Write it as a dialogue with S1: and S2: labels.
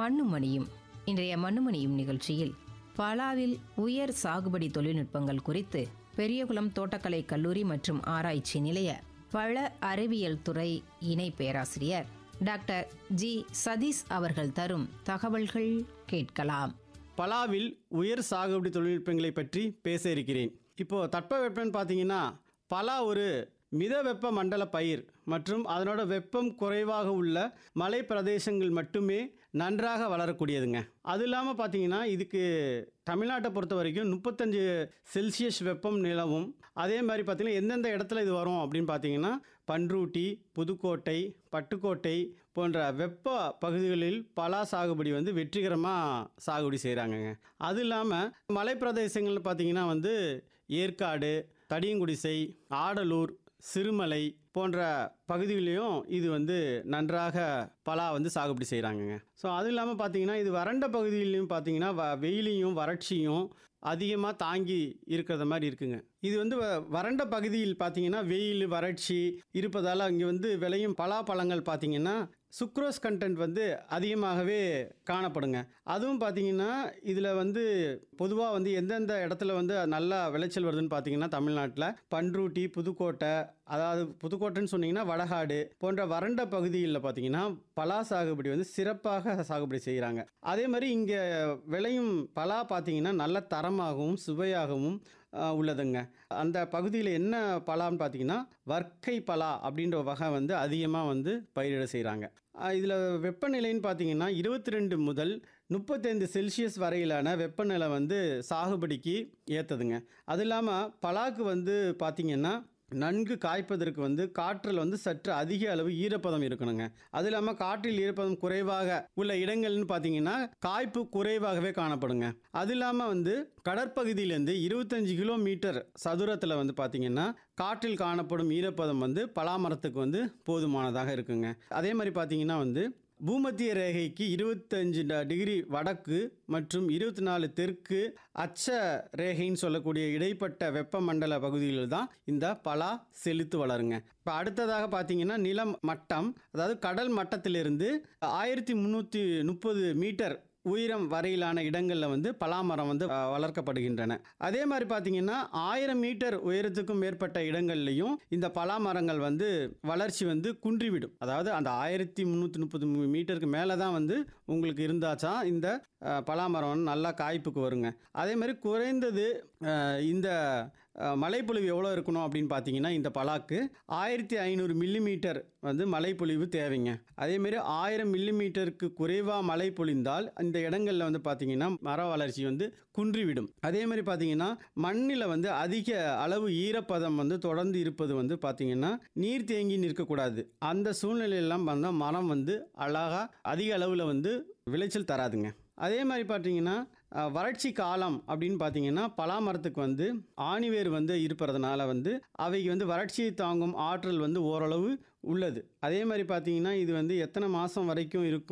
S1: மண்ணுமணியும் இன்றைய மண்ணுமணியும் நிகழ்ச்சியில் பலாவில் உயர் சாகுபடி தொழில்நுட்பங்கள் குறித்து பெரியகுளம் தோட்டக்கலை கல்லூரி மற்றும் ஆராய்ச்சி நிலைய பழ அறிவியல் துறை இணை பேராசிரியர் டாக்டர் ஜி சதீஷ் அவர்கள் தரும் தகவல்கள் கேட்கலாம்
S2: பலாவில் உயர் சாகுபடி தொழில்நுட்பங்களை பற்றி பேச இருக்கிறேன் இப்போ தட்பவெப்பம்னு பார்த்தீங்கன்னா பலா ஒரு மித வெப்ப மண்டல பயிர் மற்றும் அதனோட வெப்பம் குறைவாக உள்ள மலை பிரதேசங்கள் மட்டுமே நன்றாக வளரக்கூடியதுங்க அது இல்லாமல் பார்த்தீங்கன்னா இதுக்கு தமிழ்நாட்டை பொறுத்த வரைக்கும் முப்பத்தஞ்சு செல்சியஸ் வெப்பம் நிலவும் அதே மாதிரி பார்த்தீங்கன்னா எந்தெந்த இடத்துல இது வரும் அப்படின்னு பார்த்தீங்கன்னா பன்ருட்டி புதுக்கோட்டை பட்டுக்கோட்டை போன்ற வெப்ப பகுதிகளில் பலா சாகுபடி வந்து வெற்றிகரமாக சாகுபடி செய்கிறாங்கங்க அது இல்லாமல் மலைப்பிரதேசங்கள்னு பார்த்தீங்கன்னா வந்து ஏற்காடு தடியங்குடிசை ஆடலூர் சிறுமலை போன்ற பகுதிகளிலும் இது வந்து நன்றாக பலா வந்து சாகுபடி செய்கிறாங்கங்க ஸோ அது இல்லாமல் பார்த்தீங்கன்னா இது வறண்ட பகுதியிலையும் பார்த்தீங்கன்னா வ வெயிலையும் வறட்சியும் அதிகமாக தாங்கி இருக்கிறத மாதிரி இருக்குங்க இது வந்து வ- வறண்ட பகுதியில் பார்த்தீங்கன்னா வெயில் வறட்சி இருப்பதால் இங்கே வந்து விளையும் பலாப்பழங்கள் பார்த்தீங்கன்னா சுக்ரோஸ் கண்டென்ட் வந்து அதிகமாகவே காணப்படுங்க அதுவும் பார்த்தீங்கன்னா இதில் வந்து பொதுவாக வந்து எந்தெந்த இடத்துல வந்து நல்லா விளைச்சல் வருதுன்னு பார்த்தீங்கன்னா தமிழ்நாட்டில் பன்ருட்டி புதுக்கோட்டை அதாவது புதுக்கோட்டைன்னு சொன்னீங்கன்னா வடகாடு போன்ற வறண்ட பகுதிகளில் பார்த்தீங்கன்னா பலா சாகுபடி வந்து சிறப்பாக சாகுபடி செய்கிறாங்க அதே மாதிரி இங்கே விளையும் பலா பார்த்தீங்கன்னா நல்ல தரமாகவும் சுவையாகவும் ஆஹ், உள்ளதுங்க அந்த பகுதியில் என்ன பலான்னு பார்த்தீங்கன்னா வர்க்கை பலா அப்படின்ற வகை வந்து அதிகமாக வந்து பயிரிட செய்கிறாங்க இதில் வெப்பநிலைன்னு பார்த்தீங்கன்னா இருபத்தி ரெண்டு முதல் முப்பத்தைந்து செல்சியஸ் வரையிலான வெப்பநிலை வந்து சாகுபடிக்கு ஏற்றதுங்க அது இல்லாமல் பலாக்கு வந்து பார்த்தீங்கன்னா நன்கு காய்ப்பதற்கு வந்து காற்றில் வந்து சற்று அதிக அளவு ஈரப்பதம் இருக்கணுங்க அது இல்லாமல் காற்றில் ஈரப்பதம் குறைவாக உள்ள இடங்கள்னு பார்த்தீங்கன்னா காய்ப்பு குறைவாகவே காணப்படுங்க அது இல்லாமல் வந்து கடற்பகுதியிலேருந்து இருபத்தஞ்சு கிலோமீட்டர் சதுரத்தில் வந்து பார்த்தீங்கன்னா காற்றில் காணப்படும் ஈரப்பதம் வந்து பலாமரத்துக்கு வந்து போதுமானதாக இருக்குங்க அதே மாதிரி பார்த்தீங்கன்னா வந்து பூமத்திய ரேகைக்கு இருபத்தஞ்சு ட- டிகிரி வடக்கு மற்றும் இருபத்தி நாலு தெற்கு அச்ச ரேகைன்னு சொல்லக்கூடிய இடைப்பட்ட வெப்பமண்டல பகுதிகளில் தான் இந்த பலா செழித்து வளருங்க இப்போ அடுத்ததாக பார்த்தீங்கன்னா நிலம் மட்டம் அதாவது கடல் மட்டத்திலிருந்து ஆயிரத்தி முந்நூற்றி முப்பது மீட்டர் உயரம் வரையிலான இடங்களில் வந்து பலாமரம் வந்து அஹ், வளர்க்கப்படுகின்றன அதே மாதிரி பார்த்தீங்கன்னா ஆயிரம் மீட்டர் உயரத்துக்கும் மேற்பட்ட இடங்கள்லையும் இந்த பலாமரங்கள் வந்து வளர்ச்சி வந்து குன்றிவிடும் அதாவது அந்த ஆயிரத்தி முந்நூற்றி முப்பது மீட்டருக்கு மேலே தான் வந்து உங்களுக்கு இருந்தாச்சா இந்த அஹ், பலாமரம் வந்து நல்லா காய்ப்புக்கு வருங்க அதே மாதிரி குறைந்தது அஹ், இந்த அஹ், மழைப்பொழிவு எவ்வளோ இருக்கணும் அப்படின்னு பார்த்தீங்கன்னா இந்த பலாக்கு ஆயிரத்தி ஐநூறு மில்லிமீட்டர் வந்து மழைப்பொழிவு தேவைங்க அதேமாரி ஆயிரம் மில்லிமீட்டருக்கு குறைவாக மழை பொழிந்தால் இந்த இடங்களில் வந்து பார்த்தீங்கன்னா மர வளர்ச்சி வந்து குன்றிவிடும் அதே மாதிரி பார்த்தீங்கன்னா மண்ணில் வந்து அதிக அளவு ஈரப்பதம் வந்து தொடர்ந்து இருப்பது வந்து பார்த்தீங்கன்னா நீர் தேங்கி நிற்கக்கூடாது அந்த சூழ்நிலையெல்லாம் வந்தால் மரம் வந்து அழகாக அதிக அளவில் வந்து விளைச்சல் தராதுங்க அதே மாதிரி பார்த்தீங்கன்னா அஹ், வறட்சி காலம் அப்படின்னு பார்த்தீங்கன்னா பலாமரத்துக்கு வந்து ஆணிவேர் வந்து இருப்பறதுனால வந்து அவைக்கு வந்து வறட்சியை தாங்கும் ஆற்றல் வந்து ஓரளவு உள்ளது அதே மாதிரி பார்த்தீங்கன்னா இது வந்து எத்தனை மாதம் வரைக்கும் இருக்கும்